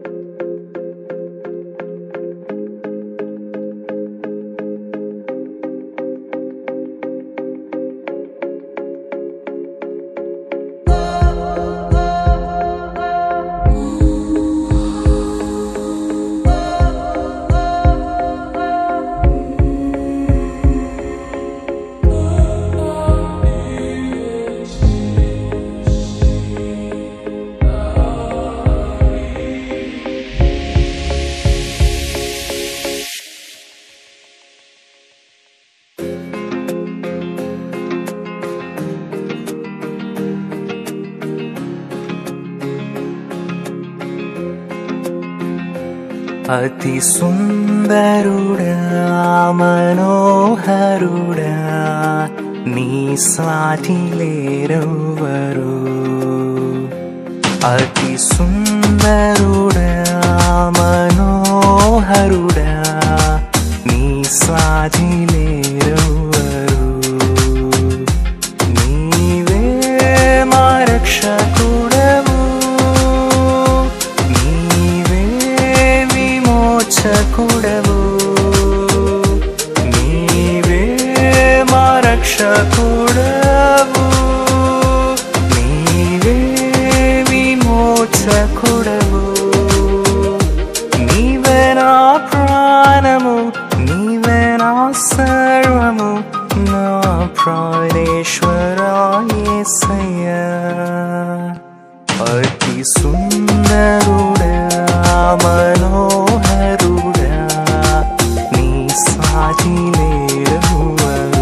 అతి సుందరుడా మనోహరుడా నీ సాటి లేరెవ్వరు అతి సుందరుడా మనోహరుడా నీ సాటి లేరెవ్వరు నీవే మా రక్షకుడవు నీవే విమోచకుడవు నీవే మా రక్షకుడవు నీవే విమోచకుడవు నీవే నా ప్రాణము నీవే నా సర్వము నా ప్రాణేశ్వరాయేసయ్యా అతి సుందరుడా మనోహరుడా నీ సాటి లేరెవ్వరు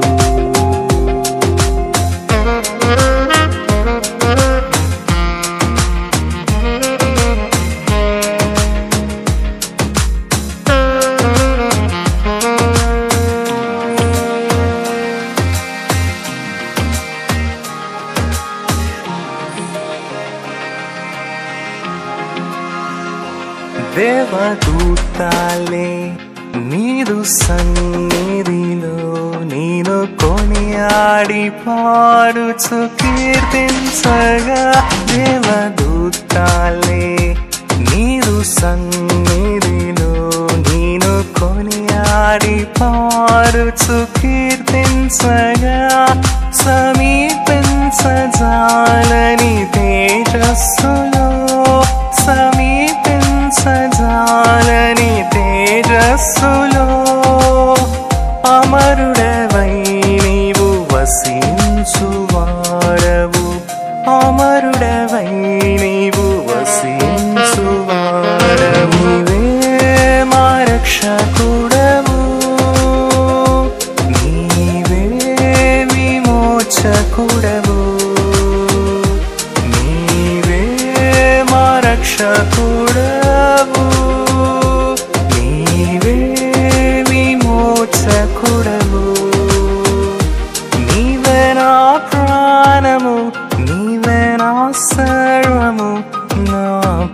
దేవదూతాలే నీదు సన్నిధిలో నేను కొనియాడి పాడుచు కీర్తించగా దేవదూతాలే నీదు సన్నిధిలో నేను కొనియాడి పాడుచు కీర్తించగా సమీపించజాలని తేజస్సులో సమీపించజాలని తేజస్సులో అమరుడవై నీవు వసించువాడవు అమరుడవై నీవు వసించువాడవు నీవే మా రక్షకుడవు నీవే విమోచకుడవు నీవే మా రక్షకుడవు నీవే విమోచకుడవు నీవే నా ప్రాణము నీవే నా సర్వము నా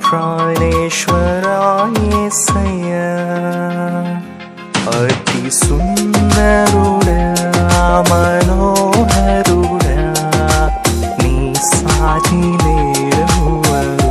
ప్రాణేశ్వరాయేసయ్యా అతి సుందరుడా మనోహరుడా నీ సాటి లేరెవ్వరు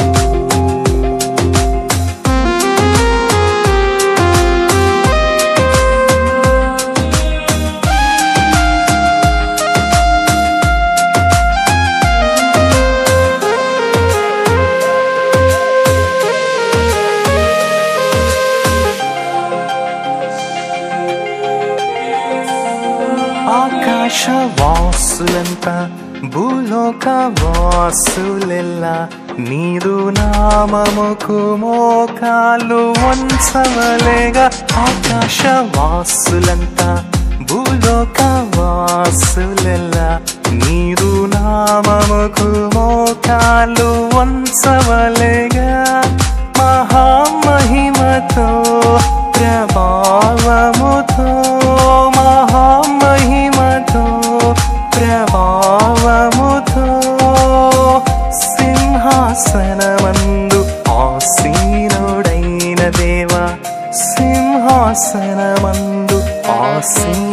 ఆకాశ వాసులంతా భూలోక వాసులెల్ల నీదు నామముకు మోకాలు వంచవలేగా ఆకాశ వాసులంతా భూలోక వాసులెల్ల నీదు నామముకు మోకాలు వంచవలేగా మహామహిమతో ప్రభావముతో మహామహిమతో ప్రభావముతో సింహాసనమందు ఆసీనుడైన దేవ సింహాసనమందు ఆసీనుడైన